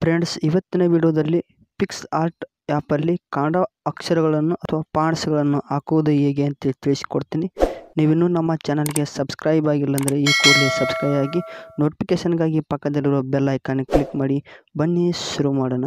friends ಇವತ್ತಿನ ವಿಡಿಯೋದಲ್ಲಿ fix art ಆ್ಯಪಲ್ಲಿ ಕನ್ನಡ ಅಕ್ಷರಗಳನ್ನು ಅಥವಾ ಪಾಂಟ್ಸ್ಗಳನ್ನು ಹಾಕುವುದು ಹೇಗೆ ಅಂತ ತಿಳಿಸಿಕೊಡ್ತೀನಿ ನೀವಿನ್ನೂ ನಮ್ಮ ಚಾನಲ್ಗೆ ಸಬ್ಸ್ಕ್ರೈಬ್ ಆಗಿಲ್ಲ ಅಂದರೆ ಈ ಕೂಡಲೇ ಸಬ್ಸ್ಕ್ರೈಬ್ ಆಗಿ ನೋಟಿಫಿಕೇಷನ್ಗಾಗಿ ಪಕ್ಕದಲ್ಲಿರೋ ಬೆಲ್ ಐಕಾನ್ ಕ್ಲಿಕ್ ಮಾಡಿ ಬನ್ನಿ ಶುರು ಮಾಡೋಣ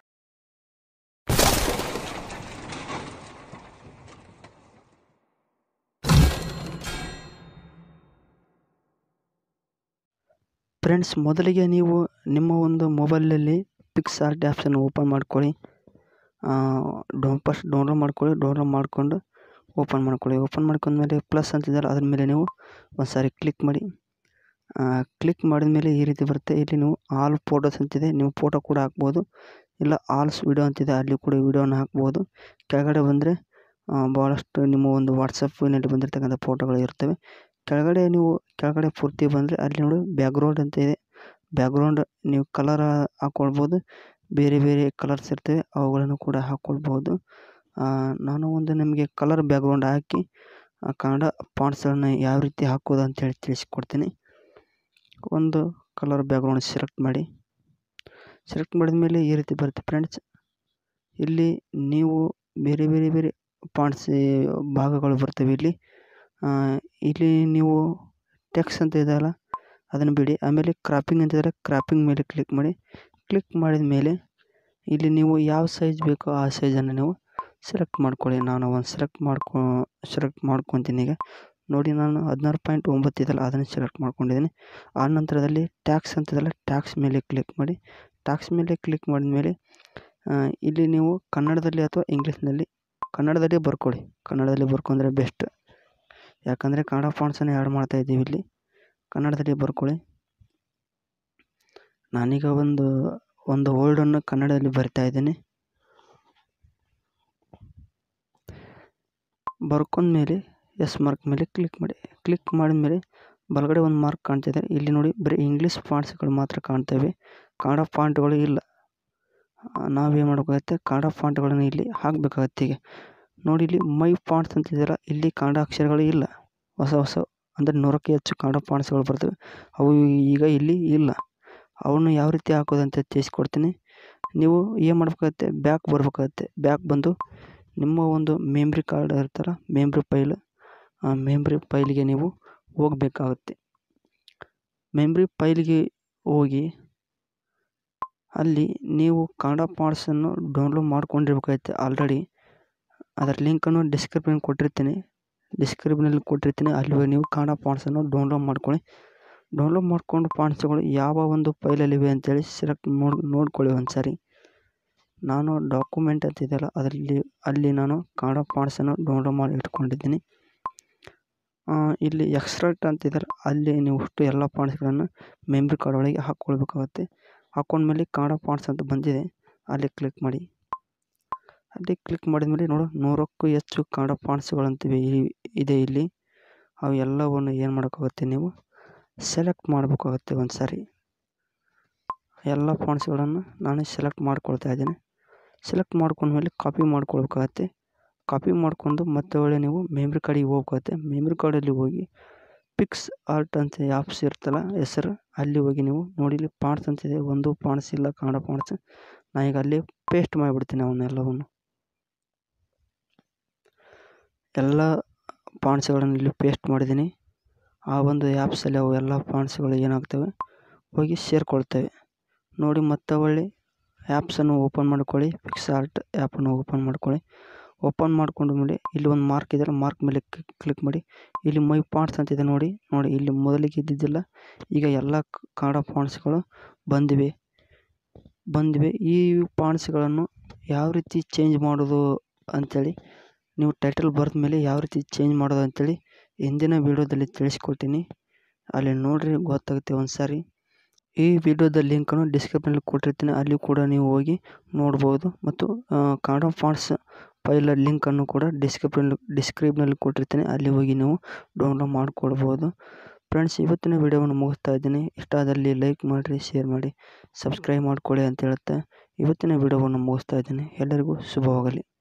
ಫ್ರೆಂಡ್ಸ್ ಮೊದಲಿಗೆ ನೀವು ನಿಮ್ಮ ಒಂದು ಮೊಬೈಲಲ್ಲಿ ಪಿಕ್ಸ್ ಆರ್ಟ್ ಆ್ಯಪ್ಸನ್ನು ಓಪನ್ ಮಾಡ್ಕೊಳ್ಳಿ ಡೌನ್ ಫಸ್ಟ್ ಡೌನ್ಲೋಡ್ ಮಾಡ್ಕೊಳ್ಳಿ ಡೌನ್ಲೋಡ್ ಮಾಡಿಕೊಂಡು ಓಪನ್ ಮಾಡ್ಕೊಳ್ಳಿ ಓಪನ್ ಮಾಡ್ಕೊಂಡ್ಮೇಲೆ ಪ್ಲಸ್ ಅಂತಿದ್ದಾರೆ ಅದ್ರ ಮೇಲೆ ನೀವು ಒಂದು ಸಾರಿ ಕ್ಲಿಕ್ ಮಾಡಿ ಕ್ಲಿಕ್ ಮಾಡಿದ ಮೇಲೆ ಈ ರೀತಿ ಬರುತ್ತೆ ಇಲ್ಲಿ ನೀವು ಆಲ್ ಫೋಟೋಸ್ ಅಂತಿದೆ ನೀವು ಫೋಟೋ ಕೂಡ ಹಾಕ್ಬೋದು ಇಲ್ಲ ಆಲ್ಸ್ ವಿಡಿಯೋ ಅಂತಿದೆ ಅಲ್ಲಿ ಕೂಡ ವಿಡಿಯೋನ ಹಾಕ್ಬೋದು ಕೆಳಗಡೆ ಬಂದರೆ ಭಾಳಷ್ಟು ನಿಮ್ಮ ಒಂದು ವಾಟ್ಸಪ್ಪಿನಲ್ಲಿ ಬಂದಿರತಕ್ಕಂಥ ಫೋಟೋಗಳು ಇರ್ತವೆ ಕೆಳಗಡೆ ನೀವು ಕೆಳಗಡೆ ಪೂರ್ತಿ ಬಂದರೆ ಅಲ್ಲಿ ನೋಡಿ ಬ್ಯಾಕ್ಗ್ರೌಂಡ್ ಅಂತ ಇದೆ ಬ್ಯಾಕ್ಗ್ರೌಂಡ್ ನೀವು ಕಲರ್ ಹಾಕ್ಕೊಳ್ಬೋದು ಬೇರೆ ಬೇರೆ ಕಲರ್ಸ್ ಇರ್ತವೆ ಅವುಗಳನ್ನು ಕೂಡ ಹಾಕ್ಕೊಳ್ಬೋದು ನಾನು ಒಂದು ನಿಮಗೆ ಕಲರ್ ಬ್ಯಾಕ್ಗ್ರೌಂಡ್ ಹಾಕಿ ಕನ್ನಡ ಪಾಂಟ್ಸ್ಗಳನ್ನ ಯಾವ ರೀತಿ ಹಾಕೋದು ಅಂತೇಳಿ ತಿಳಿಸ್ಕೊಡ್ತೀನಿ ಒಂದು ಕಲರ್ ಬ್ಯಾಕ್ಗ್ರೌಂಡ್ ಸೆಲೆಕ್ಟ್ ಮಾಡಿ ಸೆಲೆಕ್ಟ್ ಮಾಡಿದ ಮೇಲೆ ಈ ರೀತಿ ಬರುತ್ತೆ ಫ್ರೆಂಡ್ಸ್ ಇಲ್ಲಿ ನೀವು ಬೇರೆ ಬೇರೆ ಬೇರೆ ಪಾಂಟ್ಸ್ ಭಾಗಗಳು ಬರ್ತವೆ ಇಲ್ಲಿ ಇಲ್ಲಿ ನೀವು ಟೆಕ್ಸ್ ಅಂತ ಇದೆಯಲ್ಲ ಅದನ್ನು ಬಿಡಿ ಆಮೇಲೆ ಕ್ರಾಪಿಂಗ್ ಅಂತಿದ್ದಾರೆ ಕ್ರಾಪಿಂಗ್ ಮೇಲೆ ಕ್ಲಿಕ್ ಮಾಡಿ ಕ್ಲಿಕ್ ಮಾಡಿದ ಮೇಲೆ ಇಲ್ಲಿ ನೀವು ಯಾವ ಸೈಜ್ ಬೇಕೋ ಆ ಸೈಜನ್ನು ನೀವು ಸೆಲೆಕ್ಟ್ ಮಾಡ್ಕೊಳ್ಳಿ ನಾನು ಒಂದು ಸೆಲೆಕ್ಟ್ ಮಾಡ್ಕೊ ಸೆಲೆಕ್ಟ್ ಮಾಡ್ಕೊತೀನಿ ಈಗ ನೋಡಿ ನಾನು ಹದಿನಾರು ಪಾಯಿಂಟ್ ಒಂಬತ್ತು ಇದೆಯಲ್ಲ ಅದನ್ನು ಸೆಲೆಕ್ಟ್ ಮಾಡ್ಕೊಂಡಿದ್ದೀನಿ ಆ ನಂತರದಲ್ಲಿ ಟ್ಯಾಕ್ಸ್ ಅಂತಿದೆಯಲ್ಲ ಟ್ಯಾಕ್ಸ್ ಮೇಲೆ ಕ್ಲಿಕ್ ಮಾಡಿ ಟ್ಯಾಕ್ಸ್ ಮೇಲೆ ಕ್ಲಿಕ್ ಮಾಡಿದ ಮೇಲೆ ಇಲ್ಲಿ ನೀವು ಕನ್ನಡದಲ್ಲಿ ಅಥವಾ ಇಂಗ್ಲೀಷ್ನಲ್ಲಿ ಕನ್ನಡದಲ್ಲಿ ಬರ್ಕೊಳ್ಳಿ ಕನ್ನಡದಲ್ಲಿ ಬರ್ಕೊಂಡ್ರೆ ಬೆಸ್ಟ್ ಯಾಕಂದರೆ ಕನ್ನಡ ಫಾಂಟ್ಸನ್ನು ಆ್ಯಡ್ ಮಾಡ್ತಾ ಇದ್ದೀವಿ ಇಲ್ಲಿ ಕನ್ನಡದಲ್ಲಿ ಬರ್ಕೊಳ್ಳಿ ನಾನೀಗ ಒಂದು ಒಂದು ವರ್ಡನ್ನು ಕನ್ನಡದಲ್ಲಿ ಬರಿತಾ ಇದ್ದೀನಿ ಬರ್ಕೊಂಡ್ಮೇಲೆ ಎಸ್ ಮಾರ್ಕ್ ಮೇಲೆ ಕ್ಲಿಕ್ ಮಾಡಿ ಕ್ಲಿಕ್ ಮಾಡಿದ ಮೇಲೆ ಬಲಗಡೆ ಒಂದು ಮಾರ್ಕ್ ಕಾಣ್ತಿದೆ ಇಲ್ಲಿ ನೋಡಿ ಬರೀ ಇಂಗ್ಲೀಷ್ ಫಾಂಟ್ಸ್ಗಳು ಮಾತ್ರ ಕಾಣ್ತವೆ ಕನ್ನಡ ಫಾಂಟ್ಗಳು ಇಲ್ಲ ನಾವೇನು ಮಾಡಬೇಕಾಗತ್ತೆ ಕನ್ನಡ ಫಾಂಟ್ಗಳನ್ನು ಇಲ್ಲಿ ಹಾಕಬೇಕಾಗತ್ತೆ ಈಗ ನೋಡಿ ಇಲ್ಲಿ ಮೈ ಫಾಂಟ್ಸ್ ಅಂತಿದ್ದೀರ ಇಲ್ಲಿ ಕನ್ನಡ ಅಕ್ಷರಗಳು ಇಲ್ಲ ಹೊಸ ಹೊಸ ಅಂದರೆ ನೂರಕ್ಕೆ ಹೆಚ್ಚು ಕನ್ನಡ ಫಾಂಟ್ಸ್ಗಳು ಬರ್ತವೆ ಅವು ಈಗ ಇಲ್ಲಿ ಇಲ್ಲ ಅವನ್ನು ಯಾವ ರೀತಿ ಹಾಕೋದು ಅಂತ ತಿಳಿಸ್ಕೊಡ್ತೀನಿ ನೀವು ಏನು ಮಾಡಬೇಕಾಗತ್ತೆ ಬ್ಯಾಕ್ ಬರಬೇಕಾಗತ್ತೆ ಬ್ಯಾಕ್ ಬಂದು ನಿಮ್ಮ ಒಂದು ಮೆಮ್ರಿ ಕಾರ್ಡ್ ಇರ್ತಾರ ಮೆಮ್ರಿ ಫೈಲ್ ಆ ಮೆಮ್ರಿ ಫೈಲ್ಗೆ ನೀವು ಹೋಗಬೇಕಾಗುತ್ತೆ ಮೆಮ್ರಿ ಫೈಲ್ಗೆ ಹೋಗಿ ಅಲ್ಲಿ ನೀವು ಕನ್ನಡ ಪಾರ್ಟ್ಸನ್ನು ಡೌನ್ಲೋಡ್ ಮಾಡ್ಕೊಂಡಿರ್ಬೇಕಾಗುತ್ತೆ ಆಲ್ರೆಡಿ ಅದರ ಲಿಂಕನ್ನು ಡಿಸ್ಕ್ರಿಪ್ಷನ್ ಕೊಟ್ಟಿರ್ತೀನಿ ಡಿಸ್ಕ್ರಿಪ್ಷನಲ್ಲಿ ಕೊಟ್ಟಿರ್ತೀನಿ ಅಲ್ಲಿ ಹೋಗಿ ನೀವು ಕನ್ನಡ ಪಾಂಟ್ಸನ್ನು ಡೌನ್ಲೋಡ್ ಮಾಡ್ಕೊಳ್ಳಿ ಡೌನ್ಲೋಡ್ ಮಾಡ್ಕೊಂಡು ಪಾಂಟ್ಸ್ಗಳು ಯಾವ ಒಂದು ಫೈಲಲ್ಲಿವೆ ಅಂತೇಳಿ ಸೆಲೆಕ್ಟ್ ನೋಡಿ ನೋಡ್ಕೊಳ್ಳಿ ಒಂದು ಸಾರಿ ನಾನು ಡಾಕ್ಯುಮೆಂಟ್ ಅಂತಿದೆಯಲ್ಲ ಅದರಲ್ಲಿ ಅಲ್ಲಿ ನಾನು ಕನ್ನಡ ಪಾಂಟ್ಸನ್ನು ಡೌನ್ಲೋಡ್ ಮಾಡಿ ಇಟ್ಕೊಂಡಿದ್ದೀನಿ ಇಲ್ಲಿ ಎಕ್ಸ್ಟ್ರಾಕ್ಟ್ ಅಂತಿದ್ದಾರೆ ಅಲ್ಲಿ ನೀವು ಅಷ್ಟು ಎಲ್ಲ ಪಾಂಟ್ಸ್ಗಳನ್ನು ಮೆಮ್ರಿ ಕಾರ್ಡ್ ಒಳಗೆ ಹಾಕ್ಕೊಳ್ಬೇಕಾಗುತ್ತೆ ಹಾಕ್ಕೊಂಡ್ಮೇಲೆ ಕನ್ನಡ ಪಾಂಟ್ಸ್ ಅಂತ ಬಂದಿದೆ ಅಲ್ಲಿ ಕ್ಲಿಕ್ ಮಾಡಿ ಅಲ್ಲಿ ಕ್ಲಿಕ್ ಮಾಡಿದ ಮೇಲೆ ನೋಡು ನೂರಕ್ಕೂ ಹೆಚ್ಚು ಕನ್ನಡ ಪಾಂಟ್ಸ್ಗಳಂತಿವೆ ಇದೆ ಇಲ್ಲಿ ಅವು ಎಲ್ಲವನ್ನು ಏನು ಮಾಡೋಕ್ಕಾಗುತ್ತೆ ನೀವು ಸೆಲೆಕ್ಟ್ ಮಾಡಬೇಕಾಗುತ್ತೆ ಒಂದು ಸಾರಿ ಎಲ್ಲ ಫಾಂಟ್ಸ್ಗಳನ್ನು ನಾನು ಸೆಲೆಕ್ಟ್ ಮಾಡ್ಕೊಳ್ತಾ ಇದ್ದೀನಿ ಸೆಲೆಕ್ಟ್ ಮಾಡ್ಕೊಂಡ್ಮೇಲೆ ಕಾಪಿ ಮಾಡ್ಕೊಳ್ಬೇಕಾಗತ್ತೆ ಕಾಪಿ ಮಾಡ್ಕೊಂಡು ಮತ್ತೆ ಒಳ್ಳೆ ನೀವು ಮೆಮ್ರಿ ಕಾರ್ಡಿಗೆ ಹೋಗ್ಬೇಕಾಗತ್ತೆ ಮೆಮ್ರಿ ಕಾರ್ಡಲ್ಲಿ ಹೋಗಿ ಪಿಕ್ಸ್ ಆರ್ಟ್ ಅಂತ ಆ್ಯಪ್ಸ್ ಇರ್ತಲ್ಲ ಹೆಸರು ಅಲ್ಲಿ ಹೋಗಿ ನೀವು ನೋಡಿ ಇಲ್ಲಿ ಪಾಂಟ್ಸ್ ಅಂತಿದೆ ಒಂದು ಪಾಂಟ್ಸ್ ಇಲ್ಲ ಕನ್ನಡ ಪಾಂಟ್ಸ್ ನಾನು ಈಗ ಅಲ್ಲಿ ಪೇಸ್ಟ್ ಮಾಡಿಬಿಡ್ತೀನಿ ಅವನ್ನೆಲ್ಲವನ್ನು ಎಲ್ಲ ಪಾಂಟ್ಸ್ಗಳನ್ನು ಇಲ್ಲಿ ಪೇಸ್ಟ್ ಮಾಡಿದ್ದೀನಿ ಆ ಒಂದು ಆ್ಯಪ್ಸಲ್ಲಿ ಅವು ಎಲ್ಲ ಪಾಂಟ್ಸ್ಗಳು ಏನಾಗ್ತವೆ ಹೋಗಿ ಸೇರಿಕೊಳ್ತವೆ ನೋಡಿ ಮತ್ತೆ ಒಳ್ಳೆ ಆ್ಯಪ್ಸನ್ನು ಓಪನ್ ಮಾಡ್ಕೊಳ್ಳಿ ಪಿಕ್ಸ್ ಆರ್ಟ್ ಆ್ಯಪನ್ನು ಓಪನ್ ಮಾಡ್ಕೊಳ್ಳಿ ಓಪನ್ ಮಾಡ್ಕೊಂಡ ಮೇಲೆ ಇಲ್ಲಿ ಒಂದು ಮಾರ್ಕ್ ಇದೆ ಮಾರ್ಕ್ ಮೇಲೆ ಕ್ಲಿಕ್ ಮಾಡಿ ಇಲ್ಲಿ ಮೈ ಪಾಂಟ್ಸ್ ಅಂತಿದೆ ನೋಡಿ ನೋಡಿ ಇಲ್ಲಿ ಮೊದಲಿಗೆ ಇದ್ದಿದ್ದಿಲ್ಲ ಈಗ ಎಲ್ಲ ಕನ್ನಡ ಪಾಂಟ್ಸ್ಗಳು ಬಂದಿವೆ ಬಂದಿವೆ ಈ ಪಾಂಟ್ಸ್ಗಳನ್ನು ಯಾವ ರೀತಿ ಚೇಂಜ್ ಮಾಡೋದು ಅಂಥೇಳಿ ನೀವು ಟೈಟಲ್ ಬರೆದ ಮೇಲೆ ಯಾವ ರೀತಿ ಚೇಂಜ್ ಮಾಡೋದು ಅಂಥೇಳಿ ಹಿಂದಿನ ವೀಡಿಯೋದಲ್ಲಿ ತಿಳಿಸ್ಕೊಟ್ಟಿನಿ ಅಲ್ಲಿ ನೋಡಿರಿ ಗೊತ್ತಾಗುತ್ತೆ ಒಂದು ಸಾರಿ ಈ ವಿಡಿಯೋದ ಲಿಂಕನ್ನು ಡಿಸ್ಕ್ರಿಪ್ಷನಲ್ಲಿ ಕೊಟ್ಟಿರ್ತೀನಿ ಅಲ್ಲಿ ಕೂಡ ನೀವು ಹೋಗಿ ನೋಡ್ಬೋದು ಮತ್ತು ಕನ್ನಡ ಫಾಂಟ್ಸ್ ಫೈಲ್ ಲಿಂಕನ್ನು ಕೂಡ ಡಿಸ್ಕ್ರಿಪ್ಷನ್ ಡಿಸ್ಕ್ರಿಪ್ನಲ್ಲಿ ಕೊಟ್ಟಿರ್ತೀನಿ ಅಲ್ಲಿ ಹೋಗಿ ನೀವು ಡೌನ್ಲೋಡ್ ಮಾಡ್ಕೊಳ್ಬೋದು ಫ್ರೆಂಡ್ಸ್ ಇವತ್ತಿನ ವಿಡಿಯೋವನ್ನು ಮುಗಿಸ್ತಾ ಇದ್ದೀನಿ ಇಷ್ಟ ಆದಲ್ಲಿ ಲೈಕ್ ಮಾಡಿರಿ ಶೇರ್ ಮಾಡಿ ಸಬ್ಸ್ಕ್ರೈಬ್ ಮಾಡ್ಕೊಳ್ಳಿ ಅಂತ ಹೇಳುತ್ತಾ ಇವತ್ತಿನ ವಿಡಿಯೋವನ್ನು ಮುಗಿಸ್ತಾ ಇದ್ದೀನಿ ಎಲ್ಲರಿಗೂ ಶುಭವಾಗಲಿ